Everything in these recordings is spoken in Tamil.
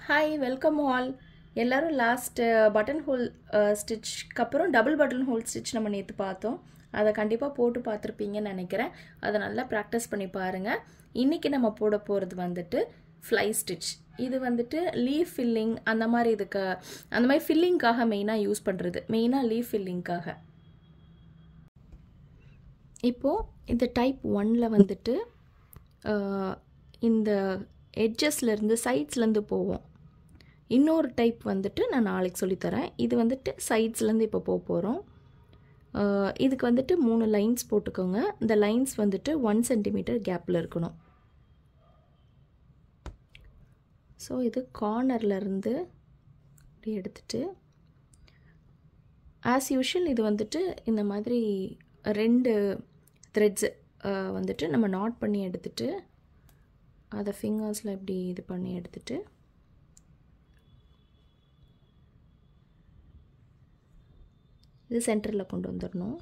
ஹாய் வெல்கம் ஆல் எல்லாரும் லாஸ்ட் பட்டன் ஹோல் ஸ்டிச்க்கு அப்புறம் டபுள் பட்டன் ஹோல் ஸ்டிச் நம்ம நேற்று பார்த்தோம் அதை கண்டிப்பாக போட்டு பார்த்துருப்பீங்கன்னு நினைக்கிறேன் அதை நல்லா ப்ராக்டிஸ் பண்ணி பாருங்கள் இன்றைக்கி நம்ம போட போகிறது வந்துட்டு ஃப்ளை ஸ்டிச் இது வந்துட்டு லீஃப் ஃபில்லிங் அந்த மாதிரி இதுக்கு அந்த மாதிரி ஃபில்லிங்காக மெயினாக யூஸ் பண்ணுறது மெயினாக லீஃப் ஃபில்லிங்காக இப்போது இந்த டைப் ஒனில் வந்துட்டு அஹ், இந்த எட்ஜஸ்லேருந்து சைட்ஸ்லேருந்து போவோம் இன்னொரு டைப் வந்துட்டு நான் நாளைக்கு சொல்லித்தரேன் இது வந்துட்டு சைட்ஸ்லேருந்து இப்போ போக போகிறோம் இதுக்கு வந்துட்டு மூணு லைன்ஸ் போட்டுக்கோங்க இந்த லைன்ஸ் வந்துட்டு ஒன் சென்டிமீட்டர் கேப்பில் இருக்கணும் ஸோ இது கார்னர்லேருந்து இப்படி எடுத்துட்டு ஆஸ் யூஷுவல் இது வந்துட்டு இந்த மாதிரி ரெண்டு த்ரெட்ஸு வந்துட்டு நம்ம நாட் பண்ணி எடுத்துட்டு அதை ஃபிங்கர்ஸில் இப்படி இது பண்ணி எடுத்துட்டு இது சென்டரில் கொண்டு வந்துடணும்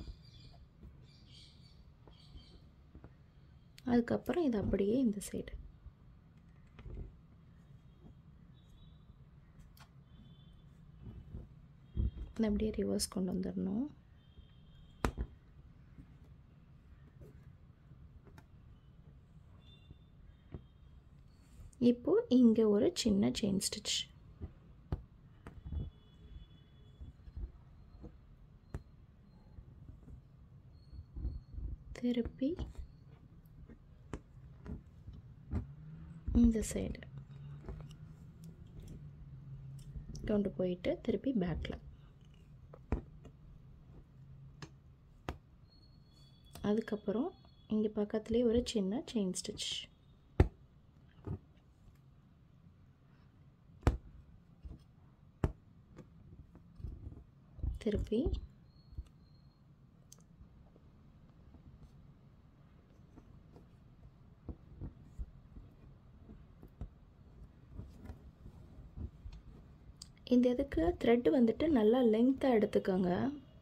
அதுக்கப்புறம் இது அப்படியே இந்த சைடு இதை அப்படியே ரிவர்ஸ் கொண்டு வந்துடணும் இப்போ இங்கே ஒரு சின்ன செயின் ஸ்டிச் திருப்பி இந்த சைடு கொண்டு போயிட்டு திருப்பி பேக்கில் அதுக்கப்புறம் இங்கே பக்கத்துலேயே ஒரு சின்ன செயின் ஸ்டிச் திருப்பி இந்த இதுக்கு த்ரெட் வந்துட்டு நல்லா லெங்க்த்தாக எடுத்துக்கோங்க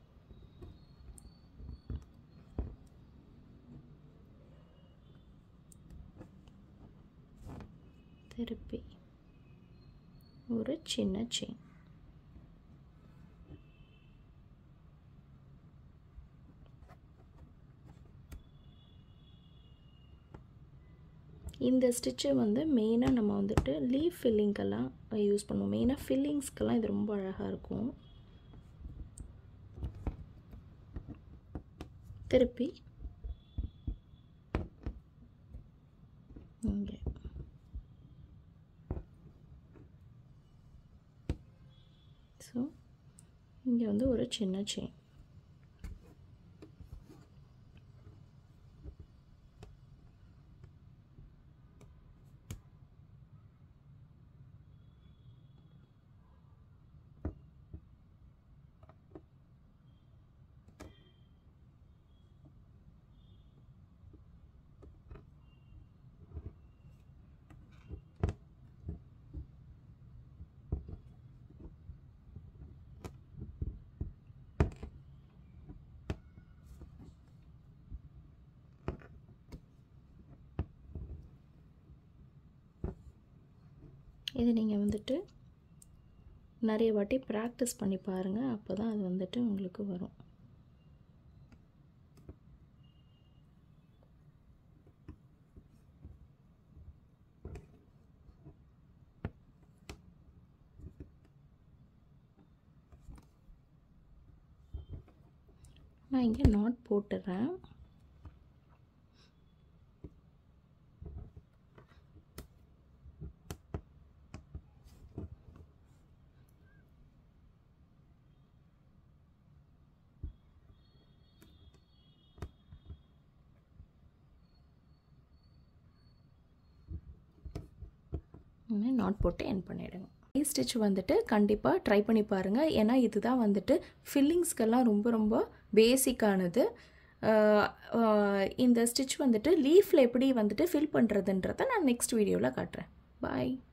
திருப்பி ஒரு சின்ன செயின் இந்த ஸ்டிச்சை வந்து மெயினாக நம்ம வந்துட்டு லீஃப் ஃபில்லிங்க்கெல்லாம் யூஸ் பண்ணுவோம் மெயினாக ஃபில்லிங்ஸ்க்கெல்லாம் இது ரொம்ப அழகாக இருக்கும் திருப்பி இங்கே ஸோ இங்கே வந்து ஒரு சின்ன செயின் இது நீங்கள் வந்துட்டு நிறைய வாட்டி ப்ராக்டிஸ் பண்ணி பாருங்கள் அப்போ தான் அது வந்துட்டு உங்களுக்கு வரும் நான் இங்கே நாட் போட்டுடுறேன் நாட் போட்டு என் பண்ணிவிடுங்க ஐ ஸ்டிச் வந்துட்டு கண்டிப்பாக ட்ரை பண்ணி பாருங்கள் ஏன்னா இதுதான் வந்துட்டு ஃபில்லிங்ஸ்க்கெல்லாம் ரொம்ப ரொம்ப பேசிக்கானது அஹ், அஹ், இந்த ஸ்டிச் வந்துட்டு லீஃபில் எப்படி வந்துட்டு ஃபில் பண்ணுறதுன்றதை நான் நெக்ஸ்ட் வீடியோவில் காட்டுறேன் பாய்